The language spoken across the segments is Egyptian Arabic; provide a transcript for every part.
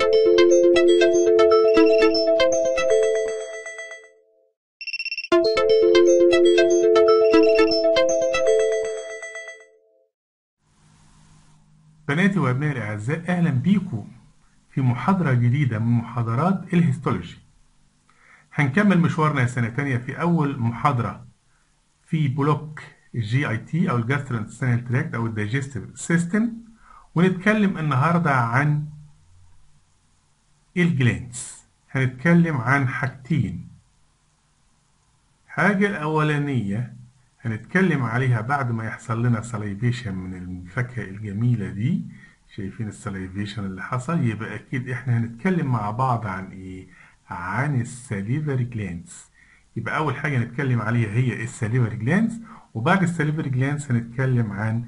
بناتي وأبنائي الأعزاء أهلا بيكم في محاضرة جديدة من محاضرات الهيستولوجي هنكمل مشوارنا يا سنة تانية في أول محاضرة في بلوك الجي اي تي أو الجاسترونتستينال تراكت أو الدايجستيف سيستم ونتكلم النهاردة عن الجلانس هنتكلم عن حاجتين حاجة الأولانية هنتكلم عليها بعد ما يحصل لنا سلايفيشن من الفاكهة الجميلة دي شايفين السلايفيشن اللي حصل يبقى أكيد إحنا هنتكلم مع بعض عن إيه؟ عن السليفري جلانس يبقى أول حاجة نتكلم عليها هي السليفري جلانس وبعد السليفري جلانس هنتكلم عن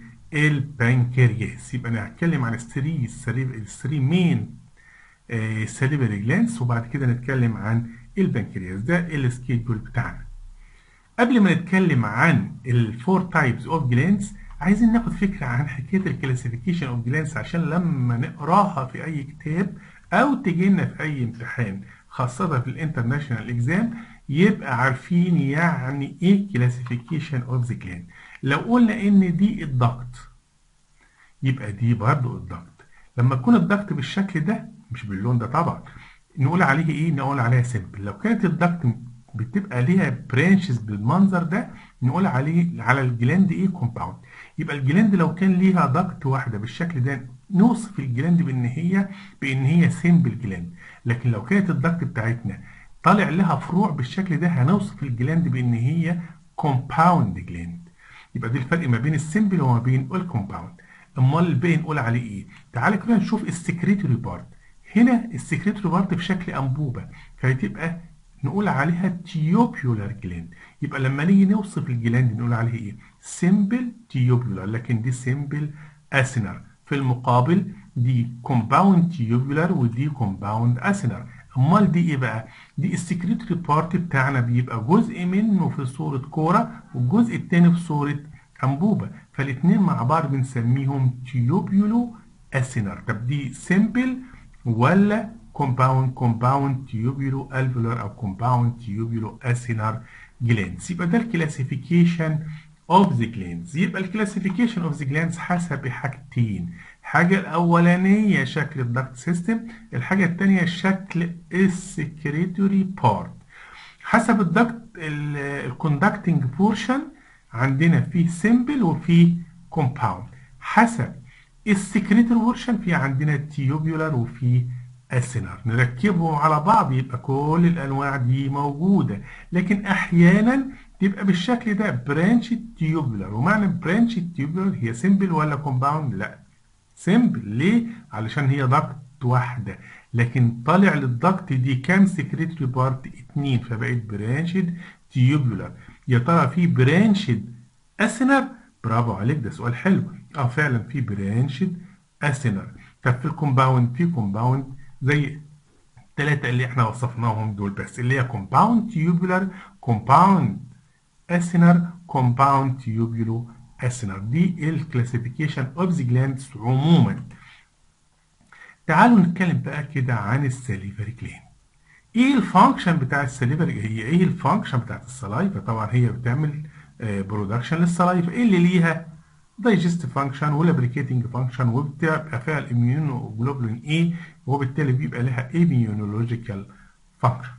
البنكرياس يبقى أنا هتكلم عن الثري الثري مين سليفري جلانس وبعد كده نتكلم عن البنكرياس ده السكيدول بتاعنا قبل ما نتكلم عن الفور تايبس اوف جلانس عايزين ناخد فكره عن حكايه الكلاسيفيكيشن اوف جلانس عشان لما نقراها في اي كتاب او تجي لنا في اي امتحان خاصه في الانترناشونال اكزام يبقى عارفين يعني ايه كلاسيفيكيشن اوف ذا جلاند لو قلنا ان دي الضغط يبقى دي برضه الضغط لما تكون الضغط بالشكل ده مش باللون ده طبعا نقول عليه ايه نقول عليها سيمبل لو كانت الضغط بتبقى ليها برانشز بالمنظر ده نقول عليه على الجلاند ايه كومباوند يبقى الجلاند لو كان ليها ضغط واحده بالشكل ده نوصف الجلاند بان هي بان هي سيمبل جلاند لكن لو كانت الضغط بتاعتنا طالع لها فروع بالشكل ده هنوصف الجلاند بان هي كومباوند جلاند يبقى ده الفرق ما بين السيمبل وما بين الكومباوند امال الباقي نقول عليه ايه تعالى كده نشوف السكريتوري بارت هنا السكريتوري بارت بشكل انبوبه فهتبقى نقول عليها تيوبيولار جلاند يبقى لما نيجي نوصف الجلاند نقول عليها ايه سيمبل تيوبيولار لكن دي سيمبل اسينر في المقابل دي كومباوند تيوبيولار ودي كومباوند اسينر امال دي ايه بقى دي السكريتوري بارت بتاعنا بيبقى جزء منه في صوره كوره والجزء الثاني في صوره انبوبه فالاثنين مع بعض بنسميهم تيوبيولو اسينر طب دي سيمبل ولا compound compound tubulo alveolar او compound tubulo acinar glands يبقى ده الكلاسيفيكيشن اوف ذا glands يبقى الكلاسيفيكيشن اوف ذا glands حسب حاجتين الحاجه الاولانيه شكل الضغط سيستم الحاجه الثانيه شكل السكريتوري بارت حسب الضغط الكوندكتنج بورشن عندنا فيه سيمبل وفيه كومباوند حسب السكريتوري بورشن في عندنا تيوبيولار وفيه السينار نركبهم على بعض يبقى كل الانواع دي موجوده لكن احيانا تبقى بالشكل ده برانش تيوبولار ومعنى برانش تيوبولار هي سيمبل ولا كومباوند لا سيمبل ليه علشان هي ضغط واحده لكن طالع للضغط دي كام سكريتري بارت اتنين فبقت برانشد تيوبولار يا ترى في برانشد اسينر برافو عليك ده سؤال حلو اه فعلا في برانشد اسينر طب في الكومباوند في كومباوند زي الثلاثة اللي احنا وصفناهم دول بس اللي هي compound tubular compound acinar compound tubulo acinar دي الكلاسيفيكيشن اوف ذا جلاندز عموما تعالوا نتكلم بقى كده عن السليفري جلاند ايه الفانكشن بتاع السليفري هي ايه الفانكشن بتاعت السلايفا طبعا هي بتعمل برودكشن للسلايفا ايه اللي ليها digestive function ولابريكيتنج function وبتبقى فيها الاميونوجلوبولين اي وبالتالي بيبقى لها immunological function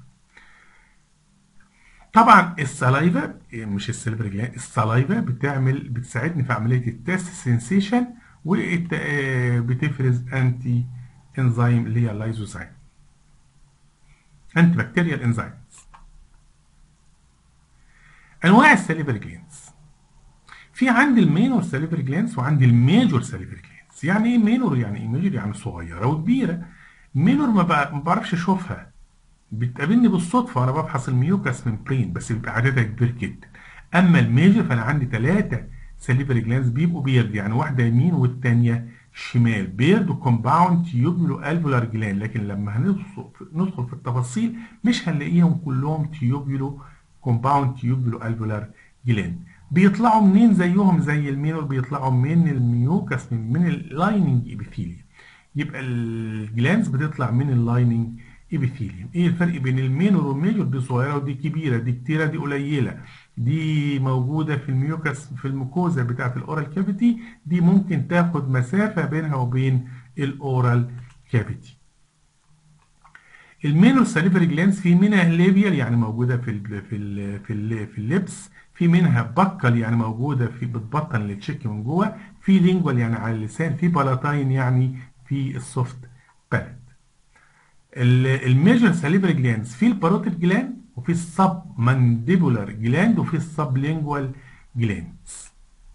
طبعا السلايفا مش السليفري جلاند السلايفا بتعمل بتساعدني في عمليه التست سنسيشن وبتفرز انتي انزيم اللي هي اللايزوزايم انتي بكتيريال انزيمز انواع السليفري جلاندز في عندي المينور ساليفري جلانس وعندي الميجور ساليفري جلانس يعني ايه مينور يعني ايه ميجور يعني صغيره وكبيره مينور ما, ما بعرفش اشوفها بتقابلني بالصدفه وانا بفحص الميوكاس ممبرين بس بيبقى عددها كبير جدا اما الميجور فانا عندي ثلاثه ساليفري جلانس بيبقوا بيرد يعني واحده يمين والثانيه شمال بيرد وكومباوند تيوبولو الفولار جلان لكن لما هندخل في التفاصيل مش هنلاقيهم كلهم تيوبولو كومباوند تيوبولو الفولار جلان بيطلعوا منين زيهم زي المينور بيطلعوا من الميوكس من, من اللايننج ابيثيليا يبقى الجلانز بتطلع من اللايننج ابيثيليوم ايه الفرق بين المينور والميجور دي صغيره ودي كبيره دي كتيره دي قليله دي موجوده في الميوكس في الميكوزا بتاعه الاورال كافيتي دي ممكن تاخد مسافه بينها وبين الاورال كافيتي المينور ساليفري جلانز في منها ليبيال يعني موجوده في ال في ال في ال في اللبس في منها بكل يعني موجوده في بتبطن التشيك من جوه في لينجوال يعني على اللسان في بالاتاين يعني في السوفت بالات الميجر ساليفري جلاندز في الباروتيد جلاند وفي السب مانديبولار جلاند وفي السب لينجوال جلاندز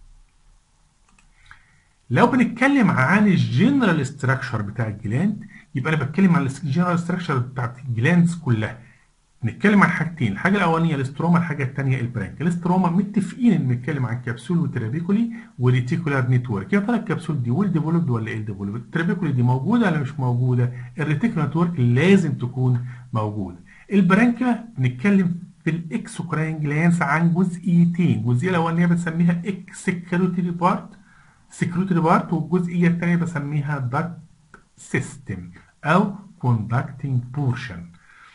لو بنتكلم عن الجنرال ستراكشر بتاع الجلاند يبقى انا بتكلم عن الجنرال ستراكشر بتاعت الجلاندز كلها نتكلم عن حاجتين الحاجه الاولانيه الاستروما الحاجه الثانيه البرانك الاستروما متفقين ان نتكلم عن كبسول وترابيكولي وريتيكولار نتورك يا ترى الكبسول دي ويل ديفلوبد ولا ايه ديفلوبد الترابيكولي دي موجوده ولا مش موجوده الريتيكولار نتورك لازم تكون موجوده البرانكيا بنتكلم في الاكسوكراين جلانس عن جزئيتين الجزئيه الاولانيه بنسميها اكسكروتري بارت سكروتري بارت والجزئيه الثانيه بسميها داكت سيستم او كوندكتنج بورشن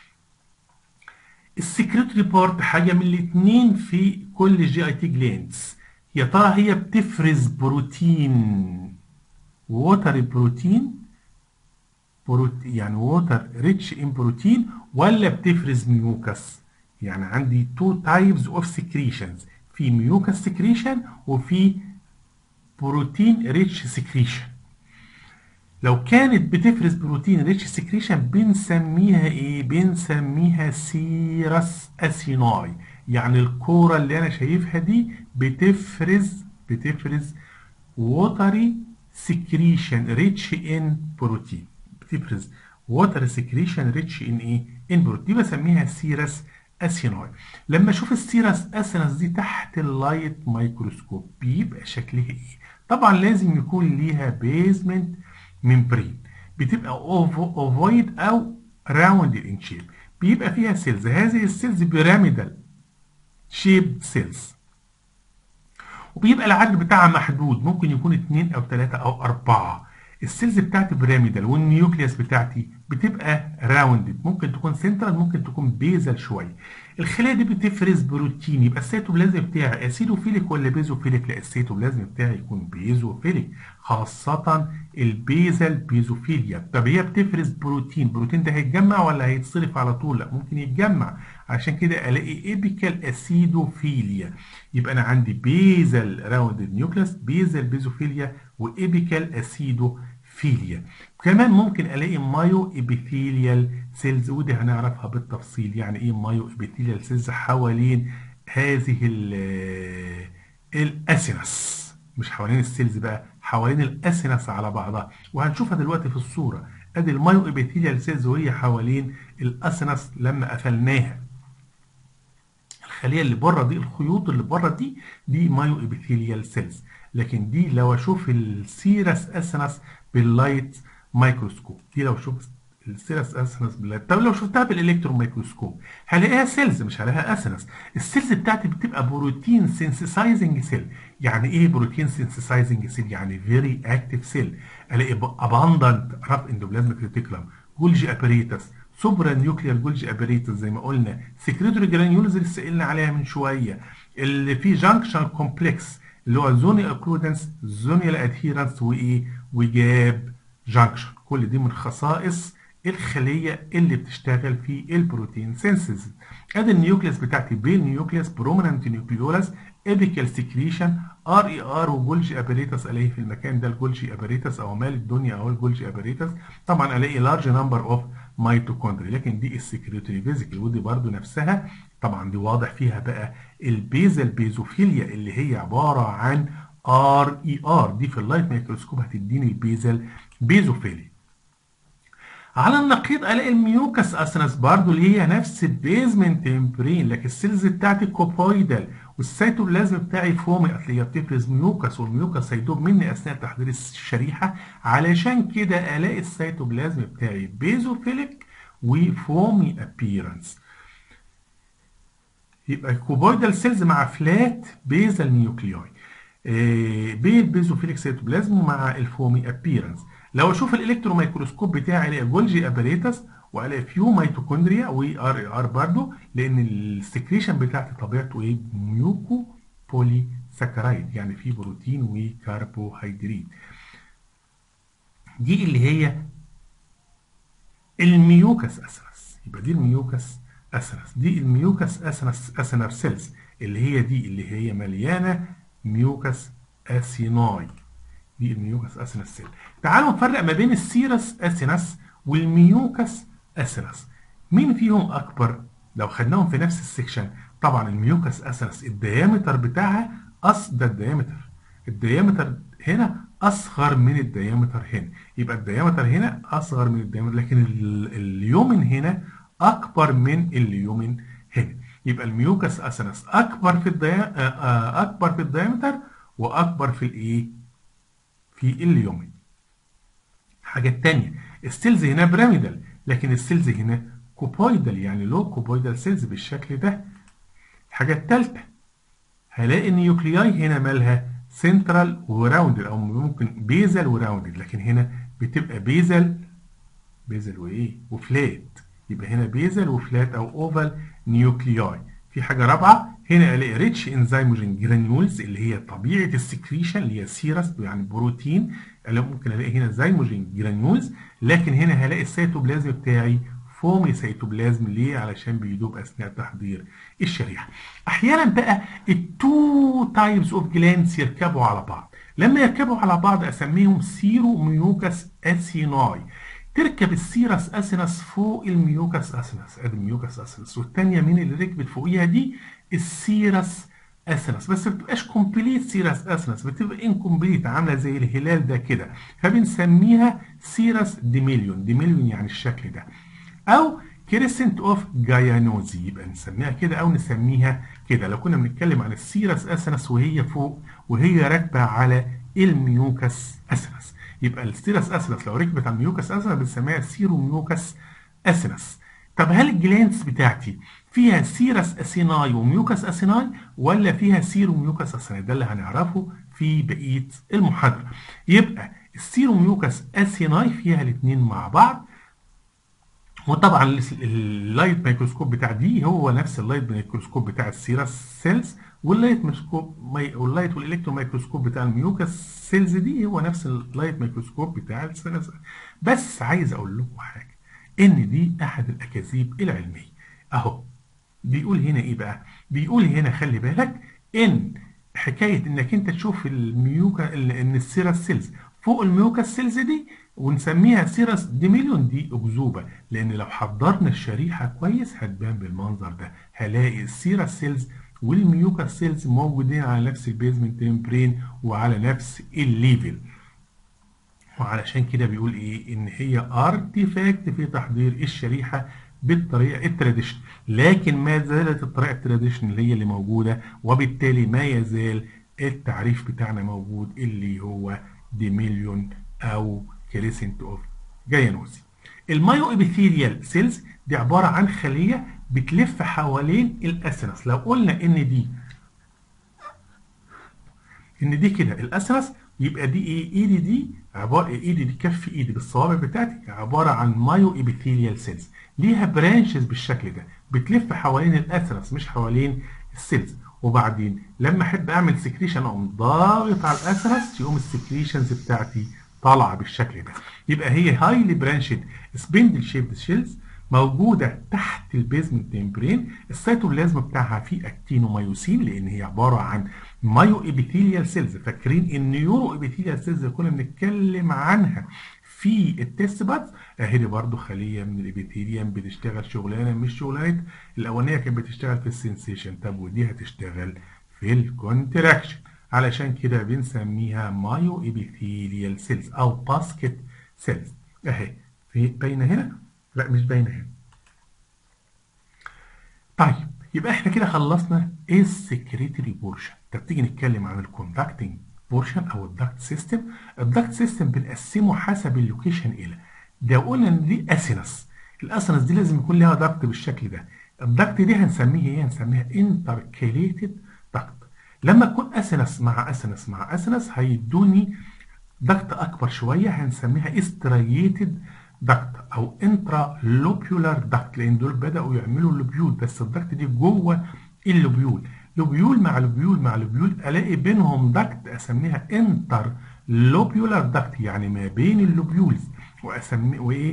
السكريتري بارت حاجه من الاثنين في كل جي اي تي جلاندز يا ترى هي بتفرز بروتين ووتر بروتين بروت يعني ووتر ريتش ان بروتين ولا بتفرز ميوكس يعني عندي تو تايبز اوف سكريشنز في ميوكس سكريشن وفي بروتين ريتش سكريشن لو كانت بتفرز بروتين ريتش سكريشن بنسميها ايه بنسميها سيرس اسيناي يعني الكوره اللي انا شايفها دي بتفرز بتفرز ووتري سكريشن ريتش ان بروتين بتفرز ووتر سكريشن ريتش ان ايه ان بروتين دي بسميها سيرس اسيناي لما اشوف السيرس اسينس دي تحت اللايت مايكروسكوب بيبقى شكلها ايه طبعا لازم يكون ليها بيزمنت ممبرين بتبقى اوفويد او راوند ان شيب بيبقى فيها سيلز هذه السيلز بيراميدال شيب سيلز وبيبقى العدد بتاعها محدود ممكن يكون اتنين او تلاتة او اربعة السيلز بتاعتي بيراميدال والنيوكليوس بتاعتي بتبقى راوندد ممكن تكون سنترال ممكن تكون بيزل شويه الخلايا دي بتفرز بروتين يبقى السيتوبلازم بتاعي اسيدوفيليك ولا بيزوفيليك لا السيتوبلازم بتاعي يكون بيزوفيليك خاصة البيزل بيزوفيليا طب هي بتفرز بروتين البروتين ده هيتجمع ولا هيتصرف على طول لا ممكن يتجمع عشان كده الاقي ايبيكال اسيدوفيليا يبقى انا عندي بيزل راوندد نيوكليس بيزل بيزوفيليا وايبيكال اسيدوفيليا كمان ممكن الاقي مايو ابيثيليال سيلز ودي هنعرفها بالتفصيل يعني ايه مايو ابيثيليال سيلز حوالين هذه الاسينس مش حوالين السيلز بقى حوالين الاسينس على بعضها وهنشوفها دلوقتي في الصوره ادي المايو ابيثيليال سيلز وهي حوالين الاسينس لما قفلناها الخليه اللي بره دي الخيوط اللي بره دي دي مايو ابيثيليال سيلز لكن دي لو اشوف السيرس اسينس باللايت مايكروسكوب دي لو اشوف السيرس اسنس باللايت طب لو شفتها بالالكترون مايكروسكوب هلاقيها سيلز مش هلاقيها اسنس السيلز بتاعتي بتبقى بروتين سينسيسايزنج سيل يعني ايه بروتين سينسيسايزنج سيل يعني فيري اكتيف سيل الاقي اباندنت راف اندوبلازميك ريتيكولم جولجي اباريتس سوبرا نيوكليار جولجي اباريتس زي ما قلنا سكريتوري جرانيولز اللي سالنا عليها من شويه اللي فيه جانكشن كومبلكس اللي هو زوني اكلودنس زونيال ادهيرنس وايه وجاب جانكشن كل دي من خصائص الخليه اللي بتشتغل في البروتين سينسز ادي النيوكليس بتاعتي بين نيوكليس بروميننت نيوكليولاس ابيكال سكريشن ار اي ار وجولجي اباريتس الاقي في المكان ده الجولجي اباريتس او مال الدنيا او الجولجي اباريتس طبعا الاقي لارج نمبر اوف ميتوكوندري لكن دي السكريتوري فيزيكال ودي برضو نفسها طبعا دي واضح فيها بقى البيزل بيزوفيليا اللي هي عباره عن ار اي ار دي في اللايت ميكروسكوب هتديني البيزل بيزوفيليا على النقيض الاقي الميوكس اسنس برضو اللي هي نفس البيزمنت ممبرين لكن السيلز بتاعتي كوبويدال والسيتوبلازم بتاعي فومي اصل هي بتفرز ميوكس والميوكس هيدوب مني اثناء تحضير الشريحه علشان كده الاقي السيتوبلازم بتاعي بيزوفيليك وفومي ابييرنس يبقى كوبويدال سيلز مع فلات بيزل نيوكليوي بين البيزوفيليك سيتوبلازم مع الفومي ابييرنس لو اشوف الالكترون ميكروسكوب بتاعي الاقي جولجي اباريتس والاقي فيو ميتوكوندريا وار ار برضه لان السكريشن بتاعتي طبيعته ايه ميوكو بولي ساكرايد يعني في بروتين وكربوهيدرات دي اللي هي الميوكس اسنس يبقى دي الميوكس اسنس دي الميوكس اسنس اسنر سيلز اللي هي دي اللي هي مليانه ميوكس اسيناي دي الميوكس اسنس سيل تعالوا نفرق ما بين السيرس اسنس والميوكس اسنس مين فيهم اكبر لو خدناهم في نفس السكشن طبعا الميوكس اسنس الديامتر بتاعها أص ده الديامتر الديامتر هنا اصغر من الديامتر هنا يبقى الديامتر هنا اصغر من الديامتر لكن اليومن هنا اكبر من اليومن هنا يبقى الميوكس اسنس اكبر في الديا... اكبر في الديامتر واكبر في الايه في اليومن الحاجه الثانيه السيلز هنا بيراميدال لكن السيلز هنا كوبويدال يعني لو كوبويدال سيلز بالشكل ده الحاجه الثالثه هلاقي النيوكلياي هنا مالها سنترال وراوندد او ممكن بيزل وراوندد لكن هنا بتبقى بيزل بيزل وايه وفلات يبقى هنا بيزل وفلات او اوفال نيوكلياي في حاجه رابعه هنا الاقي ريتش انزيموجين جرانيولز اللي هي طبيعه السكريشن اللي هي سيرس يعني بروتين اللي ممكن الاقي هنا زيموجين جرانيولز لكن هنا هلاقي السيتوبلازم بتاعي فومي سيتوبلازم ليه علشان بيدوب اثناء تحضير الشريحه احيانا بقى التو تايبس اوف جلانس يركبوا على بعض لما يركبوا على بعض اسميهم سيرو ميوكس اسيناي تركب السيرس اسينس فوق الميوكس اسينس ادي الميوكس اسينس والثانيه مين اللي ركبت فوقيها دي السيرس اسينس بس ما بتبقاش كومبليت سيرس اسينس بتبقى انكمبليت عامله زي الهلال ده كده فبنسميها سيرس ديميليون ديميليون يعني الشكل ده او كريسنت اوف جايانوزي يبقى نسميها كده او نسميها كده لو كنا بنتكلم عن السيرس اسينس وهي فوق وهي راكبه على الميوكس اسينس يبقى السيرس اسينس لو ركبت على الميوكس اسينس بنسميها سيرو ميوكس اسينس طب هل الجلانس بتاعتي فيها سيرس اسيناي وميوكس اسيناي ولا فيها سيرو ميوكس اسيناي ده اللي هنعرفه في بقيه المحاضره يبقى السيرو ميوكس اسيناي فيها الاثنين مع بعض وطبعا اللايت ميكروسكوب بتاع دي هو نفس اللايت ميكروسكوب بتاع السيرس سيلز واللايت ميكروسكوب واللايت والالكترون ميكروسكوب بتاع الميوكس سيلز دي هو نفس اللايت ميكروسكوب بتاع السيلز بس عايز اقول لكم حاجه ان دي احد الاكاذيب العلميه اهو بيقول هنا ايه بقى بيقول هنا خلي بالك ان حكايه انك انت تشوف الميوكا ان السيرس سيلز فوق الميوكا سيلز دي ونسميها سيرس ديميليون دي أكذوبة لأن لو حضرنا الشريحة كويس هتبان بالمنظر ده هلاقي السيرس سيلز والميوكا سيلز موجودين على نفس البيزمنت ممبرين وعلى نفس الليفل وعلشان كده بيقول ايه ان هي ارتيفاكت في تحضير الشريحه بالطريقه التراديشن لكن ما زالت الطريقه التراديشن اللي هي اللي موجوده وبالتالي ما يزال التعريف بتاعنا موجود اللي هو ديميليون او كريسنت اوف جايانوزي المايو ابيثيليال سيلز دي عباره عن خليه بتلف حوالين الاسنس لو قلنا ان دي ان دي كده الاسنس يبقى دي ايه ايدي دي عباره ايدي دي كف ايدي بالصوابع بتاعتي عباره عن مايو ابيثيليال سيلز ليها برانشز بالشكل ده بتلف حوالين الاسنس مش حوالين السيلز وبعدين لما احب اعمل سكريشن اقوم ضاغط على الاسنس يقوم السكريشنز بتاعتي طالعه بالشكل ده يبقى هي هايلي برانشد سبندل شيبد شيلز موجوده تحت البيزمنت ممبرين السيتوبلازم بتاعها فيه اكتينومايوسين لان هي عباره عن مايو ابيثيليال سيلز فاكرين النيورو ابيثيليال سيلز اللي كنا بنتكلم عنها في التست بادز اهي دي برضو خليه من الابيثيليوم بتشتغل شغلانه مش شغلانه الاولانيه كانت بتشتغل في السنسيشن طب ودي هتشتغل في الكونتراكشن علشان كده بنسميها مايو ابيثيليال سيلز او باسكت سيلز اهي في باينه هنا لا مش باينه هنا طيب يبقى احنا كده خلصنا ايه السكريتري بورشن طب تيجي نتكلم عن الكوندكتنج بورشن او الدكت سيستم الدكت سيستم بنقسمه حسب اللوكيشن الى ده قلنا ان دي اسينس الاسينس دي لازم يكون لها دكت بالشكل ده الدكت دي هنسميها ايه هنسميها انتركيليتد دكت لما تكون اسينس مع اسينس مع اسينس هيدوني ضغط اكبر شويه هنسميها استريتد دكت او انترا لوبيولار دكت لان دول بداوا يعملوا لوبيول بس الدكت دي جوه اللوبيول لوبيول مع لوبيول مع لوبيول الاقي بينهم دكت اسميها انتر لوبيولار دكت يعني ما بين اللوبيولز واسمي وايه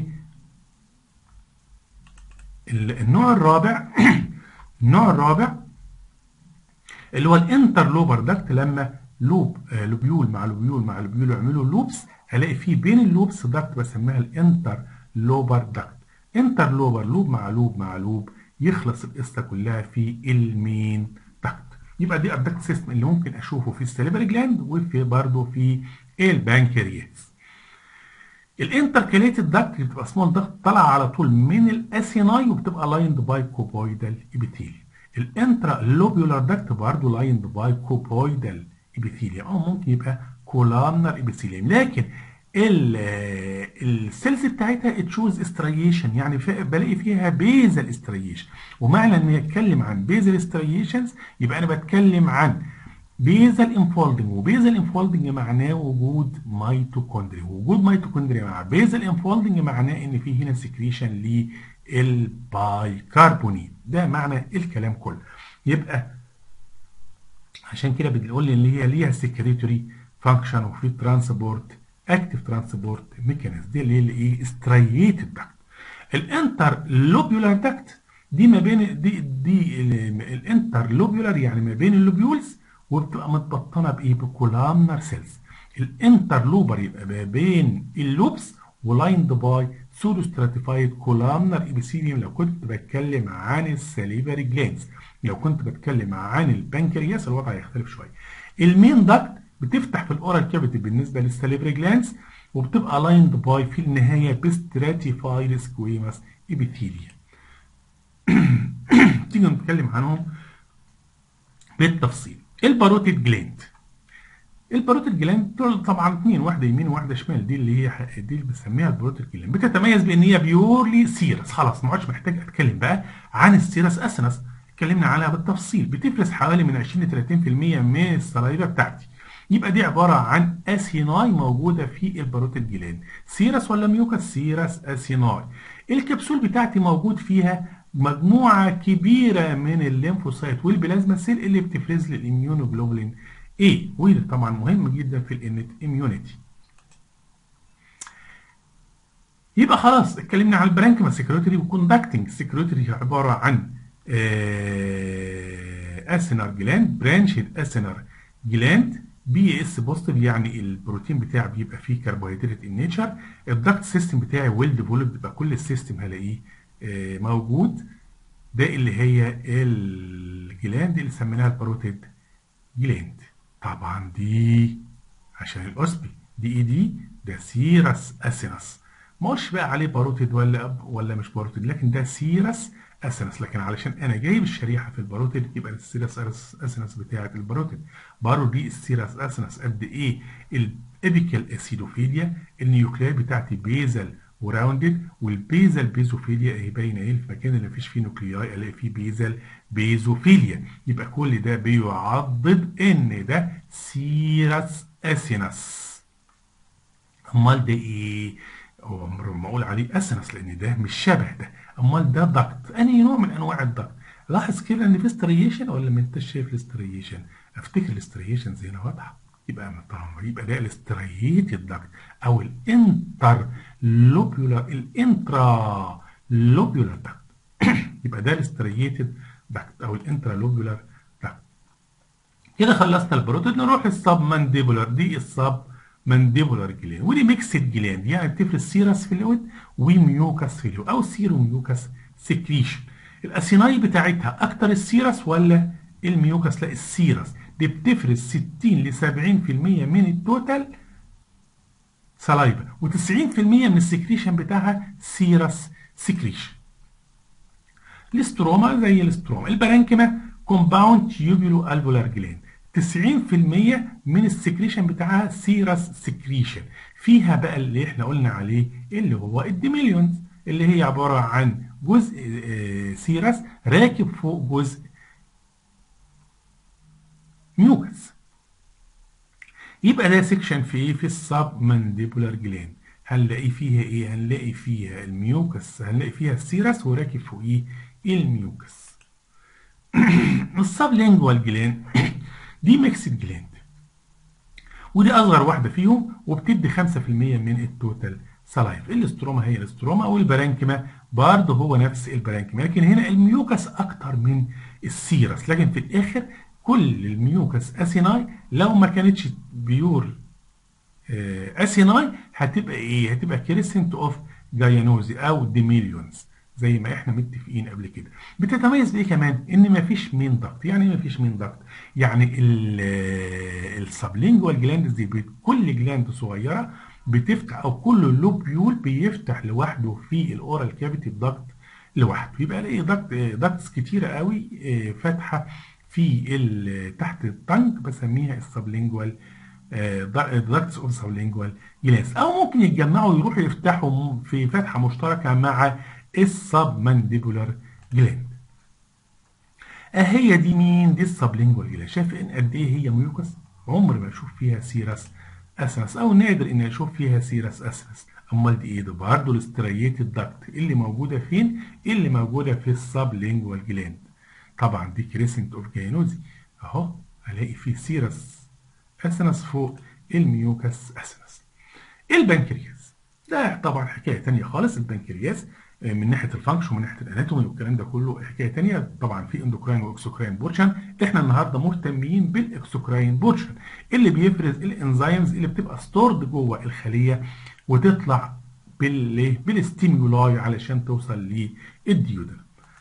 النوع الرابع النوع الرابع اللي هو الانتر لوبر دكت لما لوب آه لوبيول مع لوبيول مع لوبيول يعملوا لوبس الاقي في بين اللوبس دكت بسميها الانتر لوبر دكت انتر لوبر لوب مع لوب مع لوب يخلص القصه كلها في المين دكت يبقى دي الدكت سيستم اللي ممكن اشوفه في السليبري جلاند وفي برضه في البنكرياس الانتركاليتد دكت بتبقى سمول دكت طالعه على طول من الاسيناي وبتبقى لايند باي كوبويدال ابيثيل الانترا لوبيولار دكت برضه لايند باي كوبويدال ابيثيليوم او ممكن يبقى كولامنر ابيثيليوم لكن السيلز بتاعتها تشوز استريشن يعني بلاقي فيها بيزل استريشن ومعنى اني اتكلم عن بيزل استريشنز يبقى انا بتكلم عن بيزل انفولدنج وبيزل انفولدنج معناه وجود ميتوكوندريا وجود ميتوكوندريا مع بيزل انفولدنج معناه ان في هنا سكريشن للبايكربونيت ده معنى الكلام كله يبقى عشان كده بنقول لي اللي هي ليها سكريتوري فانكشن وفي ترانسبورت اكتف ترانسبورت ميكانيزم دي اللي هي الايه ستريتد داكت الانتر لوبيولار داكت دي ما بين دي دي الانتر لوبيولار يعني ما بين اللوبيولز وبتبقى متبطنه بايه بكولامنر سيلز الانتر لوبر يبقى ما بين اللوبس ولايند باي سودو ستراتيفايد كولامنر ابيثيليوم لو كنت بتكلم عن السليفري جلانز لو كنت بتكلم عن البنكرياس الوضع هيختلف شويه المين داكت بتفتح في الاورال كافيتي بالنسبه للسليفري جلانز وبتبقى لايند باي في النهايه بستراتيفايد سكويماس ابيثيليوم تيجي نتكلم عنهم بالتفصيل الباروتيد جلاند الباروتيد جلاند دول طبعا اثنين واحده يمين وواحده شمال دي اللي هي دي اللي بنسميها الباروتيد جلاند بتتميز بان هي بيورلي سيرس خلاص ما عادش محتاج اتكلم بقى عن السيرس اسنس اتكلمنا عنها بالتفصيل بتفرز حوالي من 20 ل 30% من السلايفا بتاعتي يبقى دي عباره عن اسيناي موجوده في الباروتيد جلاند سيرس ولا ميوكس سيرس اسيناي الكبسول بتاعتي موجود فيها مجموعه كبيره من الليمفوسايت والبلازما سيل اللي بتفرز لي الاميونوجلوبولين A وده طبعا مهم جدا في الانت اميونيتي يبقى خلاص اتكلمنا على البرانكما سكريتوري وكوندكتنج سكريتوري عباره عن اسينر جلاند برانشد اسينر جلاند بي اس بوزيتيف يعني البروتين بتاعي بيبقى فيه كربوهيدرات النيتشر الدكت سيستم بتاعي ويل ديفلوبد يبقى كل السيستم هلاقيه موجود ده اللي هي الجلاند اللي سميناها الباروتيد جلاند طبعا دي عشان الاسبي دي ايه دي ده سيرس اسينس ما اقولش بقى عليه باروتيد ولا ولا مش باروتيد لكن ده سيرس اسينس لكن علشان انا جايب الشريحه في الباروتيد يبقى السيرس اسينس بتاعه الباروتيد بارو دي السيرس اسينس قد ايه الابيكال اسيدوفيليا النيوكليات بتاعتي بيزل وراوندد والبيزل بيزوفيليا اهي باينه ايه المكان اللي مفيش فيه نوكلياي الاقي فيه بيزل بيزوفيليا يبقى كل ده بيعضد ان ده سيرس اسينس امال ده ايه هو عمره ما اقول عليه اسينس لان ده مش شبه ده امال ده ضغط انهي نوع من انواع الضغط لاحظ كده ان في ستريشن ولا ما انتش شايف الاستريشن افتكر الاستريشنز هنا واضحه يبقى طبعا يبقى ده الاستريتد داكت او الانتر لوبيولار الانترا لوبيولار داكت يبقى ده الاستريتد داكت او الانترا لوبيولار داكت كده خلصنا البروتين نروح السب مانديبولار دي السب مانديبولار جلاند ودي ميكسد جلاند يعني بتفرز سيرس فلويد وميوكس فلويد او سيرو ميوكس سكريشن الاسيناي بتاعتها اكتر السيرس ولا الميوكس لا السيرس دي بتفرز 60 ل 70% من التوتال سلايفا و90% من السكريشن بتاعها سيرس سكريشن الاستروما زي الاستروما البرانكما كومباوند تيوبولو الفولار جلاند 90% من السكريشن بتاعها سيرس سكريشن فيها بقى اللي احنا قلنا عليه اللي هو الديميليونز اللي هي عباره عن جزء سيرس راكب فوق جزء ميوكس يبقى ده سيكشن في ايه في السب مانديبولار جلاند هنلاقي فيها ايه هنلاقي فيها الميوكس هنلاقي فيها السيرس وراكب فوقيه الميوكس السب لينجوال جلاند دي ميكسد جلاند ودي اصغر واحده فيهم وبتدي 5% من التوتال سلايف الاستروما هي الاستروما والبرانكما برضه هو نفس البرانكما لكن هنا الميوكس اكتر من السيرس لكن في الاخر كل الميوكس اسيناي لو ما كانتش بيور اسيناي هتبقى ايه هتبقى كريسنت اوف جايانوزي او ديميليونز زي ما احنا متفقين قبل كده بتتميز بايه كمان ان مفيش مين ضغط يعني ايه مفيش مين ضغط يعني السبلينجوال جلاندز دي كل جلاند صغيره بتفتح او كل لوبيول بيفتح لوحده في الاورال كافيتي بضغط لوحده يبقى الاقي ضغط ضغط كتيره قوي فاتحه في تحت الطنج بسميها السبلينجوال ضغط اوف سبلينجوال جلاس او ممكن يتجمعوا يروحوا يفتحوا في فتحه مشتركه مع السب مانديبولار جلاند اهي دي مين دي السبلينجوال جلاند شايف ان قد ايه هي ميوكس عمري ما اشوف فيها سيرس اسنس او نادر اني اشوف فيها سيرس اسنس امال دي ايه ده برضه الاستريتد داكت اللي موجوده فين اللي موجوده في السبلينجوال جلاند طبعا دي كريسنت اوف جاينوزي اهو الاقي فيه سيرس اسنس فوق الميوكس اسنس البنكرياس ده طبعا حكايه ثانيه خالص البنكرياس من ناحيه الفانكشن ومن ناحيه الاناتومي والكلام ده كله حكايه ثانيه طبعا في اندوكراين واكسوكراين بورشن احنا النهارده مهتمين بالاكسوكراين بورشن اللي بيفرز الانزيمز اللي بتبقى ستورد جوه الخليه وتطلع بال بالستيمولاي علشان توصل للديودن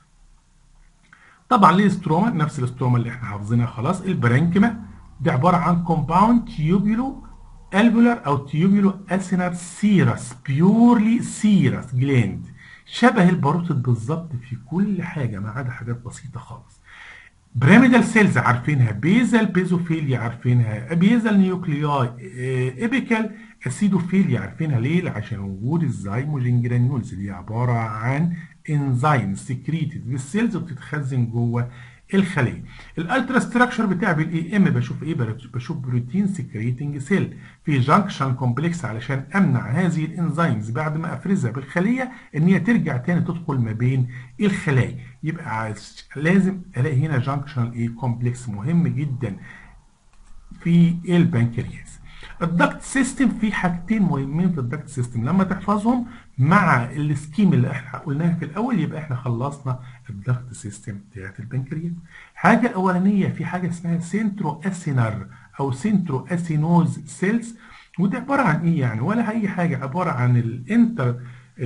طبعا الاستروما نفس الاستروما اللي احنا حافظينها خلاص البرانكما دي عباره عن كومباوند تيوبولو البولار او تيوبولو اسينر سيرس بيورلي سيرس جلاند شبه الباروتيد بالظبط في كل حاجه ما عدا حاجات بسيطه خالص بيراميدال سيلز عارفينها بيزال بيزوفيليا عارفينها بيزال نيوكلياي ايبيكال اسيدوفيليا عارفينها ليه عشان وجود الزايموجين جرانيولز اللي عباره عن انزيم سكريتد بالسيلز وبتتخزن جوه الخليه الالترا ستراكشر بتاع بالاي ام بشوف ايه بشوف بروتين سكريتنج سيل في جانكشن كومبلكس علشان امنع هذه الانزيمز بعد ما افرزها بالخليه ان هي ترجع تاني تدخل ما بين الخلايا يبقى لازم الاقي هنا جانكشن ايه كومبلكس مهم جدا في البنكرياس الدكت سيستم في حاجتين مهمين في الدكت سيستم لما تحفظهم مع السكيم اللي احنا قلناها في الاول يبقى احنا خلصنا الدكت سيستم بتاعت البنكرياس حاجه الاولانيه في حاجه اسمها سنترو اسينر او سنترو اسينوز سيلز ودي عباره عن ايه يعني ولا اي حاجه عباره عن الانتر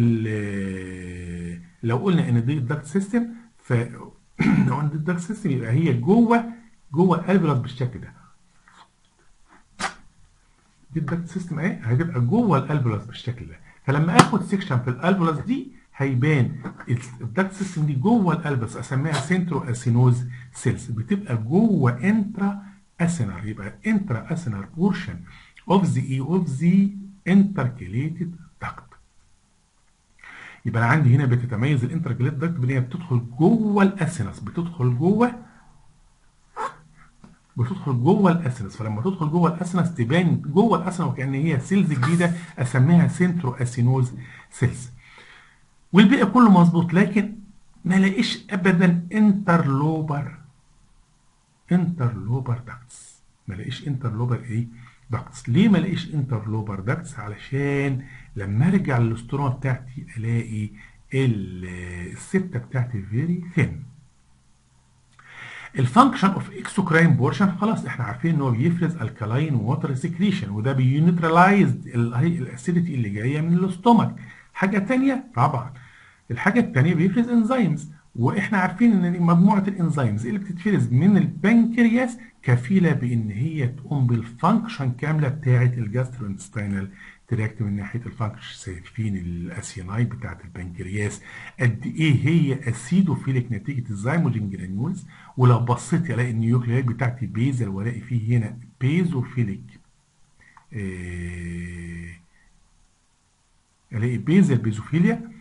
لو قلنا ان دي الدكت سيستم ف لو قلنا دي الدكت سيستم يبقى هي جوه جوه الالفيولاس بالشكل ده دي الدكت سيستم اهي هتبقى جوه الالفيولاس بالشكل ده فلما اخد سيكشن في الالفيولاس دي هيبان الدكت سيستم دي جوه الالفيولاس اسميها سنترو اسينوز سيلز بتبقى جوه انترا اسينر يبقى انترا اسينر بورشن اوف ذا اي اوف ذا انتركليتد دكت يبقى انا عندي هنا بتتميز الانتركليتد دكت بان هي بتدخل جوه الاسينس بتدخل جوه بتدخل جوه الاسنس فلما تدخل جوه الاسنس تبان جوه الاسنس وكان هي سيلز جديده اسميها سنترو اسينوز سيلز والباقي كله مظبوط لكن ما لاقيش ابدا انترلوبر انترلوبر داكتس ما لاقيش انترلوبر ايه داكتس ليه ما لاقيش انترلوبر داكتس علشان لما ارجع للاستروما بتاعتي الاقي السته بتاعتي فيري ثين الفانكشن اوف اكسوكراين بورشن خلاص احنا عارفين ان هو بيفرز الكالاين ووتر سكريشن وده بينيوترلايز الاسيديتي اللي جايه من الاستومك حاجه ثانيه طبعا الحاجه الثانيه بيفرز انزيمز واحنا عارفين ان مجموعه الانزيمز اللي بتتفرز من البنكرياس كفيله بان هي تقوم بالفانكشن كامله بتاعه الجاستروانتستينال تراكت من ناحيه الفانكشن شايفين الاسينايد بتاعت البنكرياس قد ايه هي اسيدوفيليك نتيجه الزيموجين جرانيولز ولو بصيت الاقي النيوكليات بتاعتي بيزل والاقي فيه هنا بيزوفيليك إيه الاقي بيزل بيزوفيليا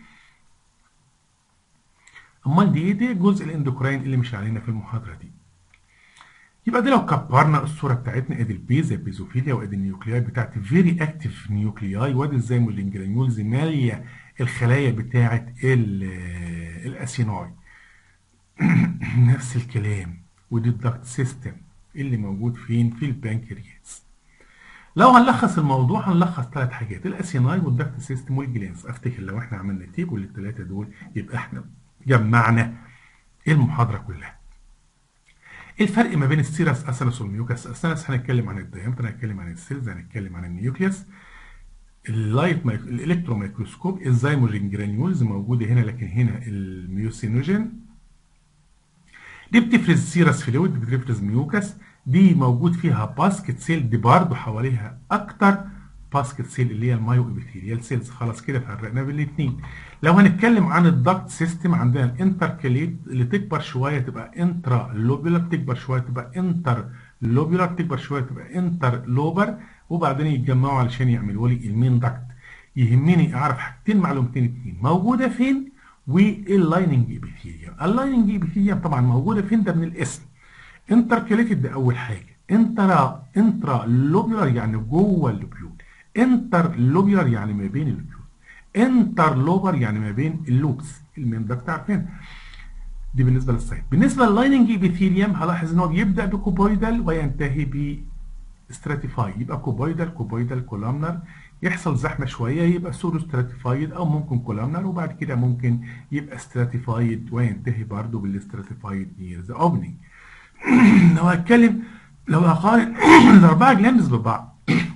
امال دي ايه دي جزء الاندوكراين اللي مش علينا في المحاضره دي يبقى دي لو كبرنا الصوره بتاعتنا ادي البيز البيزوفيليا وادي النيوكلياي بتاعتي فيري اكتف نيوكلياي وادي الزيمولين جرانيولز ماليه الخلايا بتاعت الاسيناي نفس الكلام ودي الضغط سيستم اللي موجود فين في البنكرياس لو هنلخص الموضوع هنلخص ثلاث حاجات الاسيناي والضغط سيستم والجلانس افتكر لو احنا عملنا تيبل للثلاثه دول يبقى احنا جمعنا المحاضره كلها الفرق ما بين السيرس اسنس والميوكس اسنس هنتكلم عن الديامتر هنتكلم عن السيلز هنتكلم عن النيوكليوس اللايت مايك... الالكترو مايكروسكوب الزيموجين جرانيولز موجوده هنا لكن هنا الميوسينوجين دي بتفرز سيرس فلويد بتفرز ميوكس دي موجود فيها باسكت سيل دي برضه حواليها اكتر باسكت سيل اللي هي المايو ابيثيليال سيلز خلاص كده فرقنا بين الاثنين لو هنتكلم عن الدكت سيستم عندنا الانتركليت اللي تكبر شويه تبقى انترا لوبولار تكبر شويه تبقى انتر لوبولار تكبر شويه تبقى انتر لوبر وبعدين يتجمعوا علشان يعملوا لي المين دكت يهمني اعرف حاجتين معلومتين اتنين موجوده فين واللايننج ابيثيليوم اللايننج ابيثيليوم طبعا موجوده فين ده من الاسم انتركليتد ده اول حاجه انترا انترا لوبولار يعني جوه اللوبيول انتر لوبولار يعني ما بين اللوبيول انتر لوبر يعني ما بين اللوبس المين دكت عارفين دي بالنسبه للسايت بالنسبه لللايننج ابيثيليوم هلاحظ ان هو بيبدا بكوبويدال وينتهي ب ستراتيفاي يبقى كوبويدال كوبويدال كولامنر يحصل زحمه شويه يبقى سورو ستراتيفايد او ممكن كولامنر وبعد كده ممكن يبقى ستراتيفايد وينتهي برضه بالستراتيفايد نير ذا اوبننج لو هتكلم لو هقارن الاربعه جلاندز ببعض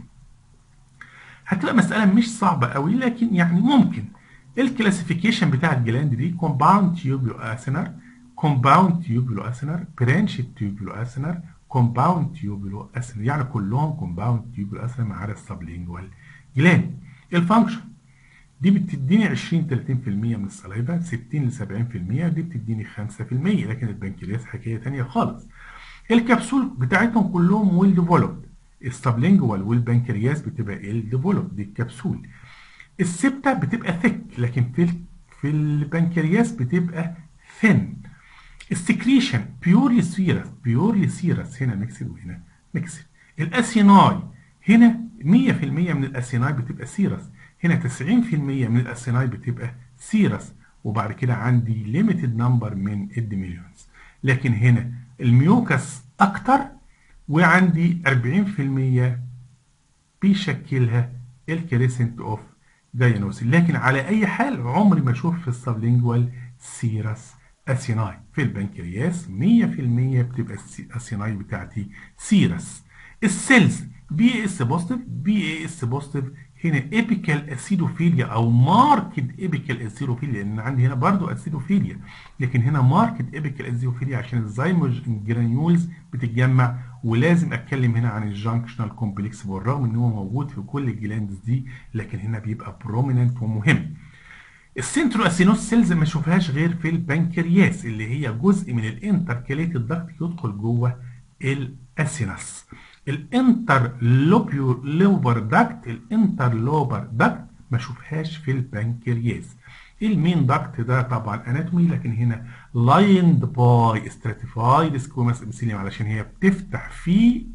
هتبقى مساله مش صعبه قوي لكن يعني ممكن الكلاسيفيكيشن بتاع الجلاند دي كومباوند تيوبولو اسينر كومباوند تيوبولو اسينر برانش تيوبولو اسينر كومباوند تيوبولو اسينر يعني كلهم كومباوند تيوبولو اسينر ما عدا السبلينجوال جلاند الفانكشن دي بتديني 20 30% من السلايفا 60 ل 70% دي بتديني 5% لكن البنكرياس حكايه ثانيه خالص الكبسول بتاعتهم كلهم ويل ديفلوبد السبلينجوال والبنكرياس بتبقى ال ديفلوب دي الكبسول السبتة بتبقى ثيك لكن في في البنكرياس بتبقى ثين السكريشن بيورلي سيرس بيورلي سيرس هنا ميكسد وهنا ميكسد الاسيناي هنا 100% من الاسيناي بتبقى سيرس هنا 90% من الاسيناي بتبقى سيرس وبعد كده عندي ليميتد نمبر من الديميليونز لكن هنا الميوكس اكتر وعندي 40% بيشكلها الكريسنت اوف داينوسين لكن على اي حال عمري ما اشوف في السبلينجوال سيرس اسيناي في البنكرياس 100% بتبقى الاسيناي بتاعتي سيرس السيلز بي اي اس بوزيتيف بي اي اس بوزيتيف هنا ايبيكال اسيدوفيليا او ماركت ايبيكال اسيدوفيليا لان عندي هنا برضو اسيدوفيليا لكن هنا ماركت ايبيكال اسيدوفيليا عشان الزيموج جرانيولز بتتجمع ولازم اتكلم هنا عن الجانكشنال كومبلكس بالرغم ان هو موجود في كل الجلاندز دي لكن هنا بيبقى بروميننت ومهم السنترو اسينوس سيلز ما اشوفهاش غير في البنكرياس اللي هي جزء من الانتركليت الضغط يدخل جوه الاسينس الانتر لوبر داكت الانتر لوبر داكت ما اشوفهاش في البنكرياس المين داكت ده طبعا اناتومي لكن هنا لايند باي استراتيفايد سكوماس ابيثيليوم علشان هي بتفتح في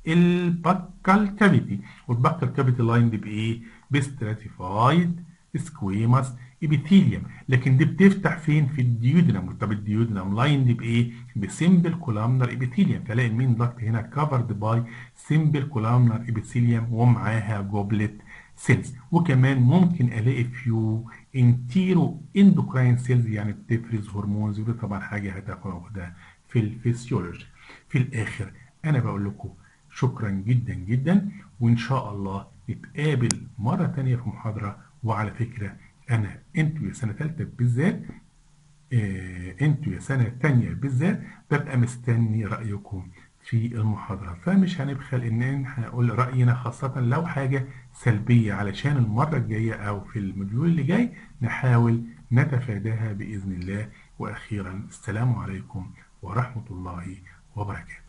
البكال كافيتي والبكال كافيتي لايند بايه؟ بستراتيفايد سكويماس ابيثيليوم لكن دي بتفتح فين في الديودنم طب الديودنم لايند بايه بسمبل كولامنر ابيثيليوم فلاقي المين داكت هنا كفرد باي سمبل كولامنر ابيثيليوم ومعاها جوبلت سيلز وكمان ممكن الاقي فيو انتيرو اندوكراين سيلز يعني بتفرز هرمونز ودي طبعا حاجه هتاخدها في الفسيولوجي في الاخر انا بقول لكم شكرا جدا جدا وان شاء الله نتقابل مره ثانيه في محاضره وعلى فكره انا انتوا يا سنه ثالثه بالذات آه انتوا يا سنه ثانيه بالذات ببقى مستني رايكم في المحاضره فمش هنبخل ان هنقول راينا خاصه لو حاجه سلبيه علشان المره الجايه او في المديول اللي جاي نحاول نتفاداها باذن الله واخيرا السلام عليكم ورحمه الله وبركاته